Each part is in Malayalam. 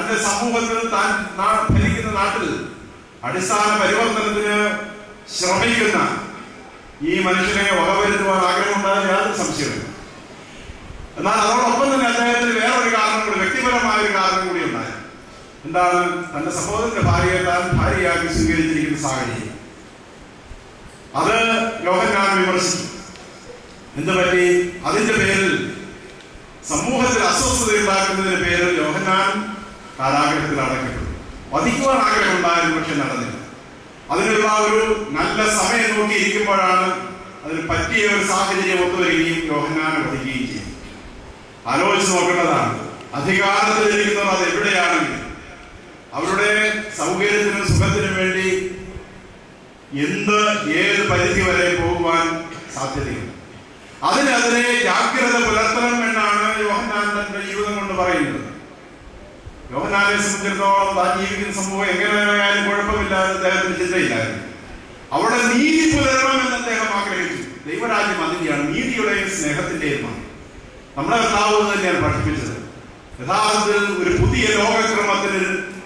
തന്റെ സമൂഹത്തിൽ താൻ നാ- ഭരിക്കുന്ന നാട്ടിൽ അടിസ്ഥാന പരിവർത്തനത്തിന് ശ്രമിക്കുന്ന ഈ മനുഷ്യനെ വകവരുത്തുവാൻ ആഗ്രഹമുണ്ടായ യാതൊരു സംശയമില്ല എന്നാൽ അതോടൊപ്പം തന്നെ അദ്ദേഹത്തിന് വേറൊരു കാരണം കൂടി വ്യക്തിപരമായ ഒരു കാരണം കൂടി ഉണ്ടായി എന്താണ് തന്റെ സഹോദരന്റെ ഭാര്യയെ താൻ ഭാര്യയാക്കി സ്വീകരിച്ചിരിക്കുന്ന സാഹചര്യം അത് യോഹന്നാൻ വിമർശിച്ചു എന്ത് പറ്റി അതിന്റെ പേരിൽ സമൂഹത്തിൽ അസ്വസ്ഥത ഉണ്ടാക്കുന്നതിന്റെ പേരിൽ യോഹന്നാൻ കാരാഗ്രഹത്തിൽ അടക്കപ്പെട്ടു വധിക്കുവാൻ ആഗ്രഹം ഉണ്ടായിരുന്നു പക്ഷെ നടന്നില്ല അതിനുള്ള ഒരു നല്ല സമയം നോക്കി ഇരിക്കുമ്പോഴാണ് അതിന് പറ്റിയ ഒരു സാഹചര്യം ഒത്തുവരികയും യോഹന്നാനെ വധിക്കുകയും ചെയ്യും ആലോചിച്ച് നോക്കേണ്ടതാണ് അധികാരത്തിലിരിക്കുന്നവർ അത് എവിടെയാണെങ്കിലും അവരുടെ സൗകര്യത്തിനും സുഖത്തിനും വേണ്ടി എന്ത് ഏത് പരിധി വരെ പോകുവാൻ സാധ്യതയുണ്ട് അതിനെതിരെ ജാഗ്രത പുലർത്തണം എന്നാണ് യോഹന്നാൻ തന്റെ ജീവിതം കൊണ്ട് പറയുന്നത് യോഹന്നാനെ സംബന്ധിച്ചിടത്തോളം താൻ ജീവിക്കുന്ന സമൂഹം എങ്ങനെയായാലും കുഴപ്പമില്ലാതെ അദ്ദേഹത്തിന് ചിന്തയില്ലായിരുന്നു അവിടെ നീതി പുലരണം എന്ന് അദ്ദേഹം ആഗ്രഹിച്ചു ദൈവരാജ്യം അതിന്റെയാണ് നീതിയുടെയും സ്നേഹത്തിന്റെയുമാണ് നമ്മുടെ കർത്താവ് ഇത് തന്നെയാണ് പഠിപ്പിച്ചത് യഥാർത്ഥത്തിൽ ഒരു പുതിയ ലോകക്രമത്തിന്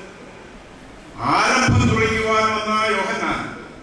ആരംഭം കുറിക്കുവാൻ വന്ന യോഹന്നാൻ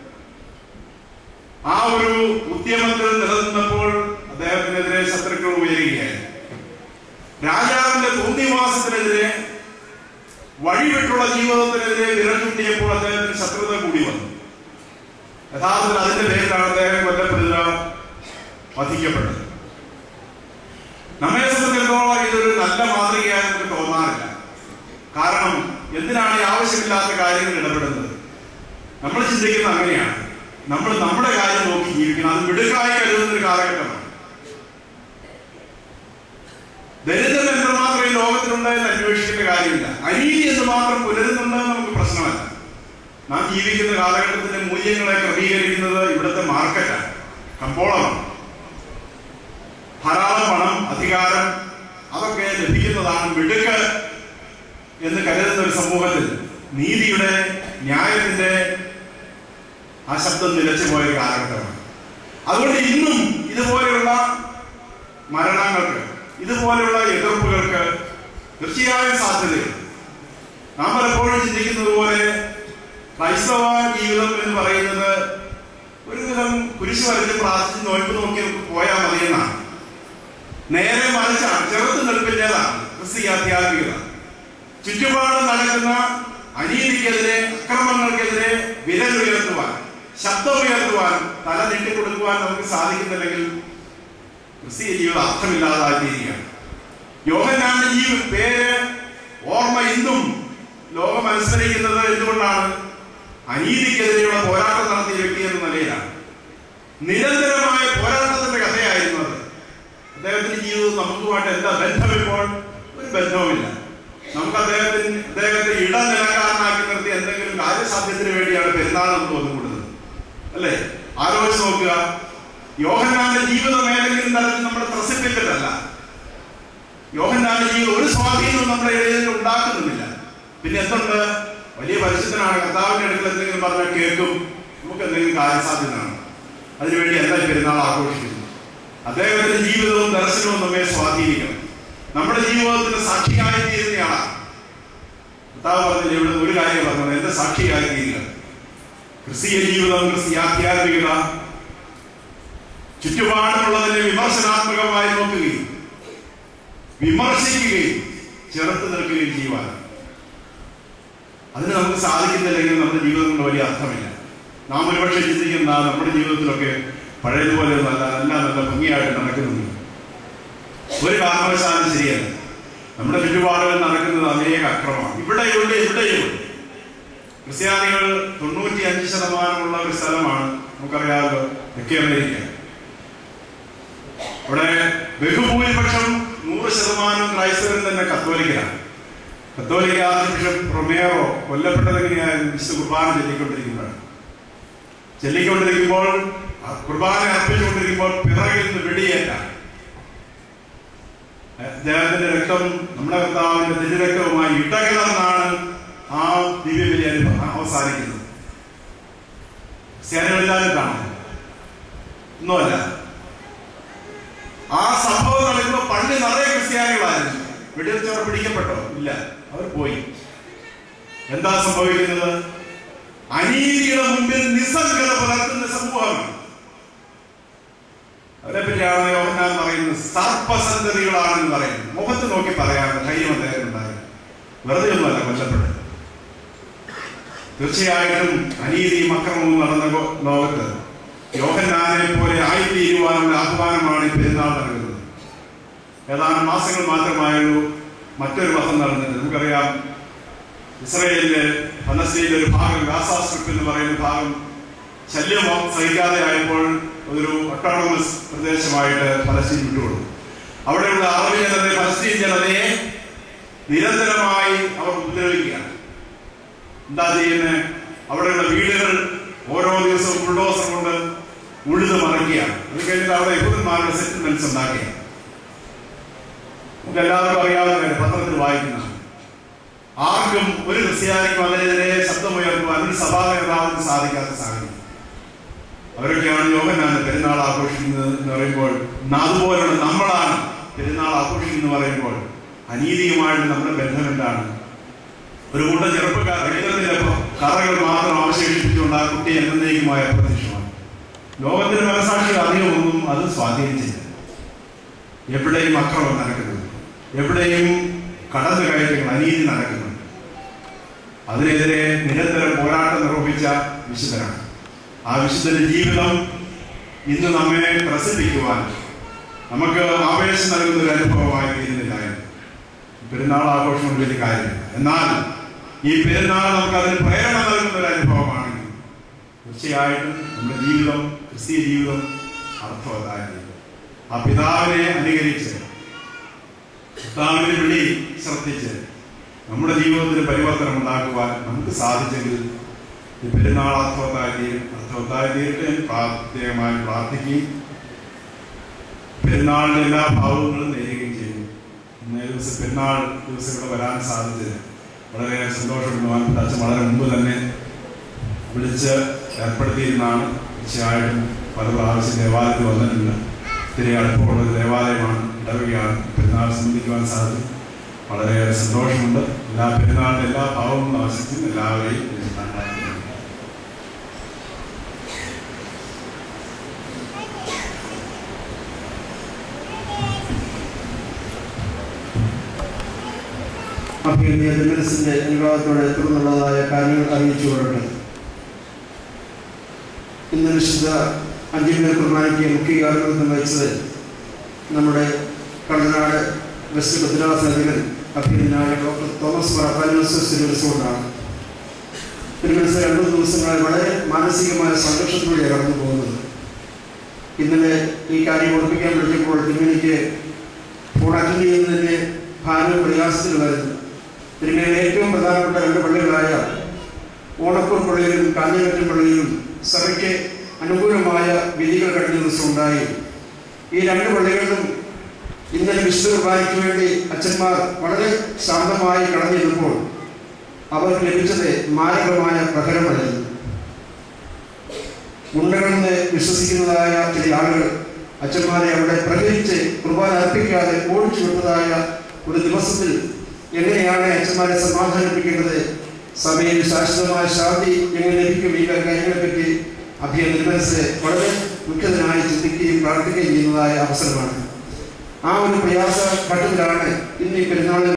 ആ ഒരു ഉദ്യമത്തിൽ നിലനിന്നപ്പോൾ അദ്ദേഹത്തിനെതിരെ ശത്രുക്കൾ ഉയരുകയായി രാജാവിന്റെ തോന്നിവാസത്തിനെതിരെ വഴിവിട്ടുള്ള ജീവിതത്തിനെതിരെ വിരൽ ചൂണ്ടിയപ്പോൾ അദ്ദേഹത്തിന് ശത്രുത കൂടി വന്നു യഥാർത്ഥത്തിൽ അതിന്റെ പേരിലാണ് അദ്ദേഹം കൊല്ലപ്പെടുക വധിക്കപ്പെട്ടത് നമ്മെ സംബന്ധിച്ചിടത്തോളം ഇതൊരു നല്ല മാതൃകയായി നമുക്ക് തോന്നാറില്ല കാരണം എന്തിനാണ് ഈ ആവശ്യമില്ലാത്ത കാര്യങ്ങൾ ഇടപെടുന്നത് നമ്മൾ ചിന്തിക്കുന്നത് അങ്ങനെയാണ് നമ്മൾ നമ്മുടെ കാര്യം നോക്കി ജീവിക്കണം അത് മിടുക്കായി കരുതുന്ന ഒരു കാലഘട്ടമാണ് ദരിദ്രൻ എന്തുമാത്രം ഈ ലോകത്തിലുണ്ട് എന്ന് അന്വേഷിക്കേണ്ട കാര്യമില്ല അനീതി എന്തുമാത്രം പുലരുന്നുണ്ടെന്ന് നമുക്ക് പ്രശ്നമല്ല നാം ജീവിക്കുന്ന കാലഘട്ടത്തിന്റെ മൂല്യങ്ങളെ ക്രമീകരിക്കുന്നത് ഇവിടുത്തെ മാർക്കറ്റാണ് കമ്പോളമാണ് ധാരാളം പണം അധികാരം അതൊക്കെ ലഭിക്കുന്നതാണ് മിടുക്ക് എന്ന് കരുതുന്ന ഒരു സമൂഹത്തിൽ നീതിയുടെ ന്യായത്തിന്റെ ആ ശബ്ദം നിലച്ചു പോയ ഒരു കാലഘട്ടമാണ് അതുകൊണ്ട് ഇന്നും ഇതുപോലെയുള്ള മരണങ്ങൾക്ക് ഇതുപോലെയുള്ള എതിർപ്പുകൾക്ക് തീർച്ചയായും സാധ്യതയുണ്ട് നാം പലപ്പോഴും ചിന്തിക്കുന്നത് പോലെ ക്രൈസ്തവ ജീവിതം എന്ന് പറയുന്നത് ഒരു വിധം കുരിശ് വരച്ച് പ്രാർത്ഥിച്ച് നോയമ്പ് നോക്കി നമുക്ക് പോയാൽ മതിയെന്നാണ് നേരെ മറിച്ചാണ് ചെറുത്ത് നിൽപ്പിൻ്റെതാണ് ക്രിസ്തീയ ആധ്യാത്മികത ചുറ്റുപാട് നടക്കുന്ന അനീതിക്കെതിരെ അക്രമങ്ങൾക്കെതിരെ വിരലുയർത്തുവാൻ ശബ്ദമുയർത്തുവാൻ തല നീട്ടിക്കൊടുക്കുവാൻ നമുക്ക് സാധിക്കുന്നില്ലെങ്കിൽ ക്രിസ്തീയ ജീവിതം അർത്ഥമില്ലാതായിരിക്കുകയാണ് യോഹന്നാന്റെ ഈ പേര് ഓർമ്മ ഇന്നും ലോകം അനുസ്മരിക്കുന്നത് എന്തുകൊണ്ടാണ് അനീതിക്കെതിരെയുള്ള പോരാട്ടം നടത്തിയ വ്യക്തി എന്ന നിലയിലാണ് നിരന്തരമായ പോരാട്ടത്തിന്റെ കഥയായിരുന്നു അത് അദ്ദേഹത്തിന്റെ ജീവിതം നമുക്കുമായിട്ട് എന്താ ബന്ധം ഇപ്പോൾ ഒരു ബന്ധവുമില്ല നമുക്ക് അദ്ദേഹത്തിന് അദ്ദേഹത്തെ ഇടനിലക്കാരനാക്കി നിർത്തി എന്തെങ്കിലും കാര്യസാധ്യത്തിന് വേണ്ടിയാണ് പെരുന്നാളെന്ന് തോന്നുകൂടുന്നത് അല്ലേ ആലോചിച്ച് നോക്കുക യോഹന്നാന്റെ ജീവിതം ഏതെങ്കിലും തരത്തിൽ നമ്മൾ ത്രസിപ്പിച്ചിട്ടല്ല യോഹന്നാന്റെ ജീവിതം ഒരു സ്വാധീനവും നമ്മുടെ ഇടയിൽ ഉണ്ടാക്കുന്നുമില്ല പിന്നെ എന്തുണ്ട് വലിയ പരിശുദ്ധനാണ് കർത്താവിന്റെ അടുക്കൽ എന്തെങ്കിലും പറഞ്ഞാൽ കേൾക്കും നമുക്ക് എന്തെങ്കിലും കാര്യസാധ്യതയാണ് അതിനുവേണ്ടി എന്താ ഈ പെരുന്നാൾ ആഘോഷിക്കുന്നു അദ്ദേഹത്തിന്റെ ജീവിതവും ദർശനവും നമ്മെ സ്വാധീനിക്കണം നമ്മുടെ ജീവിതത്തിന്റെ സാക്ഷിയായി തീരുന്നയാളാണ് കർത്താവ് പറഞ്ഞില്ല ഇവിടെ ഒരു കാര്യം പറഞ്ഞത് എന്റെ സാക്ഷിയായി തീരുക ക്രിസ്തീയ ജീവിതം ക്രിസ്തീയ ആധ്യാത്മികത ചുറ്റുപാടുമുള്ളതിനെ വിമർശനാത്മകമായി നോക്കുകയും വിമർശിക്കുകയും ചെറുത്ത് നിൽക്കുകയും ചെയ്യുവാൻ അതിന് നമുക്ക് സാധിക്കുന്നില്ലെങ്കിൽ നമ്മുടെ ജീവിതം കൊണ്ട് വലിയ അർത്ഥമില്ല നാം ഒരുപക്ഷെ ചിന്തിക്കുന്ന നമ്മുടെ ജീവിതത്തിലൊക്കെ പഴയതുപോലെ നല്ല നല്ല നല്ല ഭംഗിയായിട്ട് നടക്കുന്നുണ്ട് ഒരു കാരണവശാലും ശരിയല്ല നമ്മുടെ ചുറ്റുപാടുകൾ നടക്കുന്നത് അനേക അക്രമമാണ് ഇവിടെയുണ്ട് ഇവിടെയുണ്ട് ക്രിസ്ത്യാനികൾ തൊണ്ണൂറ്റി അഞ്ച് ശതമാനമുള്ള ഒരു സ്ഥലമാണ് നമുക്കറിയാമല്ലോ തെക്കേ അമേരിക്ക ഇവിടെ ബഹുഭൂരിപക്ഷം നൂറ് ശതമാനം ക്രൈസ്തവരും തന്നെ കത്തോലിക്കരാണ് കത്തോലിക്ക ആർച്ച് ബിഷപ്പ് റൊമേറോ കൊല്ലപ്പെട്ടത് എങ്ങനെയായിരുന്നു വിശുദ്ധ കുർബാന ചൊല്ലിക്കൊണ്ടിരിക്കുമ്പോഴാണ് ചൊല്ലിക്കൊണ്ടിരിക്കുമ്പോൾ ആ കുർബാന അർപ്പിച്ചുകൊണ്ടിരിക്കുമ്പോൾ പിറകിൽ നിന്ന് വെടിയേറ്റാണ് അദ്ദേഹത്തിന്റെ രക്തം നമ്മുടെ കർത്താവിന്റെ തിരുരക്തവുമായി ഇടകലർന്നാണ് ആ ദിവ്യബലി അനുഭവം അവസാനിക്കുന്നത് ക്രിസ്ത്യാനികളെല്ലാവരും കാണും ഒന്നുമല്ല ആ സംഭവം നടക്കുമ്പോൾ പള്ളി നിറയെ ക്രിസ്ത്യാനികളായിരുന്നു വെടിവെച്ചവർ പിടിക്കപ്പെട്ടോ ഇല്ല അവർ പോയി എന്താ സംഭവിക്കുന്നത് അനീതിയുടെ മുമ്പിൽ നിസ്സംഗത പുലർത്തുന്ന സമൂഹമാണ് അവരെ പറ്റിയാണ് യോഹന്നാൻ പറയുന്നത് സർപ്പസന്തതികളാണെന്ന് പറയുന്നത് മുഖത്ത് നോക്കി പറയാൻ ധൈര്യം അദ്ദേഹം ഉണ്ടായിരുന്നു വെറുതെ ഒന്നുമല്ല കൊല്ലപ്പെട്ടത് തീർച്ചയായിട്ടും അനീതിയും അക്രമവും നടന്ന ഗോ- ലോകത്ത് യോഹന്നാനെ പോലെ ആയിത്തീരുവാനുള്ള ആഹ്വാനമാണ് ഈ പെരുന്നാൾ നൽകുന്നത് ഏതാനും മാസങ്ങൾ മാത്രമായുള്ളൂ മറ്റൊരു വധം നടന്നത് നമുക്കറിയാം ഇസ്രയേലിലെ ഫലസ്തീനിലെ ഒരു ഭാഗം ഗാസ സ്ട്രിപ്പ് എന്ന് പറയുന്ന ഭാഗം ശല്യം സഹിക്കാതെ ആയപ്പോൾ ഒരു ഒട്ടോണമസ് പ്രദേശമായിട്ട് ഫലസ്തീൻ വിട്ടുകൊടുത്തു അവിടെയുള്ള അറബ് ജനതയെ ഫലസ്തീൻ ജനതയെ നിരന്തരമായി അവർ ഉപദ്രവിക്കുകയാണ് എന്താ ചെയ്യുന്നത് അവിടെയുള്ള വീടുകൾ ഓരോ ദിവസവും ബുൾഡോസർ കൊണ്ട് ഉഴുത് മറിക്കുകയാണ് അത് കഴിഞ്ഞിട്ട് അവിടെ യഹൂദന്മാരുടെ സെറ്റിൽമെന്റ്സ് ഉണ്ടാക്കിയാണ് നമുക്ക് എല്ലാവർക്കും അറിയാവുന്ന കാര്യം പത്രത്തിൽ വായിക്കുന്നതാണ് ആർക്കും ഒരു ക്രിസ്ത്യാനിക്കും അതിനെതിരെ ശബ്ദമുയർത്തുവാൻ ഒരു സഭാ നേതാവിന് സാധിക്കാത്ത സാഹചര്യം അവരൊക്കെയാണ് യോഹനാണ് പെരുന്നാൾ ആഘോഷിക്കുന്നത് എന്ന് പറയുമ്പോൾ ന- അതുപോലുള്ള നമ്മളാണ് പെരുന്നാൾ ആഘോഷിക്കുന്നത് എന്ന് പറയുമ്പോൾ അനീതിയുമായിട്ട് നമ്മുടെ ബന്ധം എന്താണ് ഒരു കൂട്ടം ചെറുപ്പക്കാർ ഗണിതത്തിന്റെ കറകൾ മാത്രം അവശേഷിപ്പിച്ചുകൊണ്ട് ആ കുട്ടി എന്നേക്കുമായ പ്രത്യക്ഷമാണ് ലോകത്തിന്റെ മനസാക്ഷികൾ അധികമൊന്നും അത് സ്വാധീനിച്ചില്ല എവിടെയും അക്രമം നടക്കുന്നത് എവിടെയും കടന്നു കയറ്റങ്ങൾ അനീതി നടക്കുന്നുണ്ട് അതിനെതിരെ നിരന്തരം പോരാട്ടം നിർവഹിച്ച വിശുദ്ധനാണ് ആ വിശുദ്ധന്റെ ജീവിതം ഇന്ന് നമ്മെ പ്രസിദ്ധിക്കുവാൻ നമുക്ക് ആവേശം നൽകുന്ന ഒരു അനുഭവമായി തീരുന്നില്ലായിരുന്നു പെരുന്നാൾ ആഘോഷം കൊണ്ട് വലിയ കാര്യമില്ല എന്നാൽ ഈ പെരുന്നാൾ നമുക്ക് അതിന് പ്രേരണ നൽകുന്ന ഒരു അനുഭവമാണെങ്കിൽ തീർച്ചയായിട്ടും നമ്മുടെ ജീവിതം ക്രിസ്തീയ ജീവിതം അർത്ഥവത്തായിരുന്നു ആ പിതാവിനെ അനുകരിച്ച് കർത്താവിന്റെ വിളി ശ്രദ്ധിച്ച് നമ്മുടെ ജീവിതത്തിൽ പരിവർത്തനം ഉണ്ടാക്കുവാൻ നമുക്ക് സാധിച്ചെങ്കിൽ ഈ പെരുന്നാൾ അർത്ഥവത്തായി തീരും അർത്ഥവത്തായി തീരട്ടെ എന്ന് പ്രത്യേകമായി പ്രാർത്ഥിക്കുകയും പെരുന്നാളിന്റെ എല്ലാ ഭാവങ്ങളും നേരുകയും ചെയ്തു ഇന്നേ ദിവസം പെരുന്നാൾ ദിവസം ഇവിടെ വരാൻ സാധിച്ചത് വളരെ സന്തോഷപ്പെടുന്നു അച്ഛൻ വളരെ മുമ്പ് തന്നെ വിളിച്ച് ഏർപ്പെടുത്തിയിരുന്നാണ് തീർച്ചയായിട്ടും പല പ്രാവശ്യം ദേവാലയത്തിൽ വന്നിട്ടുണ്ട് ഇത്തിരി അടുപ്പമുള്ള ഒരു ദേവാലയമാണ് ഇടവകയാണ് പെരുന്നാൾ സംബന്ധിക്കുവാൻ സാധിച്ചു വളരെയേറെ സന്തോഷമുണ്ട് എല്ലാ പെരുന്നാളിന്റെ എല്ലാ ഭാവങ്ങളും ആവശ്യത്തിനും എല്ലാവരെയും യേശുനാഥായി അഭിനന്ദിയ ജനസിന്റെ അനുഭവത്തോടെ തുടർന്നുള്ളതായ കാര്യങ്ങൾ അറിയിച്ചു കൊള്ളട്ടെ ഇന്ന് വിശുദ്ധ അഞ്ചിമേൽ കുർബാനയ്ക്ക് മുഖ്യ കാരണത്തിൽ വഹിച്ചത് നമ്മുടെ കള്ളനാട് വെസ്റ്റ് ഭദ്രാസനത്തിൽ അഭിനന്ദനായ ഡോക്ടർ തോമസ് പറപ്പാനോസാണ് തിരുമനസ് രണ്ടു ദിവസങ്ങളായി വളരെ മാനസികമായ സംഘർഷത്തിലൂടെ കടന്നു പോകുന്നത് ഇന്നലെ ഈ കാര്യം ഓർമ്മിക്കാൻ വിളിച്ചപ്പോൾ തിരുമണിക്ക് ഫോൺ അറ്റൻഡ് ചെയ്യുന്നതിന് ഭാരം പ്രയാസത്തിൽ വരുന്നു തിരുമേനിയുടെ ഏറ്റവും പ്രധാനപ്പെട്ട രണ്ട് പള്ളികളായ ഓണക്കൂർ പള്ളിയിലും കാഞ്ഞകറ്റം പള്ളിയിലും സഭയ്ക്ക് അനുകൂലമായ വിധികൾ കഴിഞ്ഞ ദിവസം ഉണ്ടായി ഈ രണ്ട് പള്ളികളിലും ഇന്നലെ വിശുദ്ധ കുർബാനയ്ക്ക് വേണ്ടി അച്ഛന്മാർ വളരെ ശാന്തമായി കടന്നിരുന്നപ്പോൾ അവർക്ക് ലഭിച്ചത് മാരകമായ പ്രഹരമായിരുന്നു ഗുണ്ടകളെന്ന് വിശ്വസിക്കുന്നതായ ചില ആളുകൾ അച്ഛന്മാരെ അവിടെ പ്രഹരിച്ച് കുർബാന അർപ്പിക്കാതെ ഓടിച്ചു വിട്ടതായ ഒരു ദിവസത്തിൽ എങ്ങനെയാണ് അച്ഛന്മാരെ സമാധാനിപ്പിക്കേണ്ടത് സഭയിൽ ശാശ്വതമായ ശാന്തി എങ്ങനെ ലഭിക്കും ഈ കാര്യങ്ങളെപ്പറ്റി അഭിയ നിർമ്മനസ് വളരെ മുഖ്യതനായി ചിന്തിക്കുകയും പ്രാർത്ഥിക്കുകയും ചെയ്യുന്നതായ അവസരമാണ് ആ ഒരു പ്രയാസ ഘട്ടത്തിലാണ് ഇന്ന് ഈ പെരുന്നാളിൽ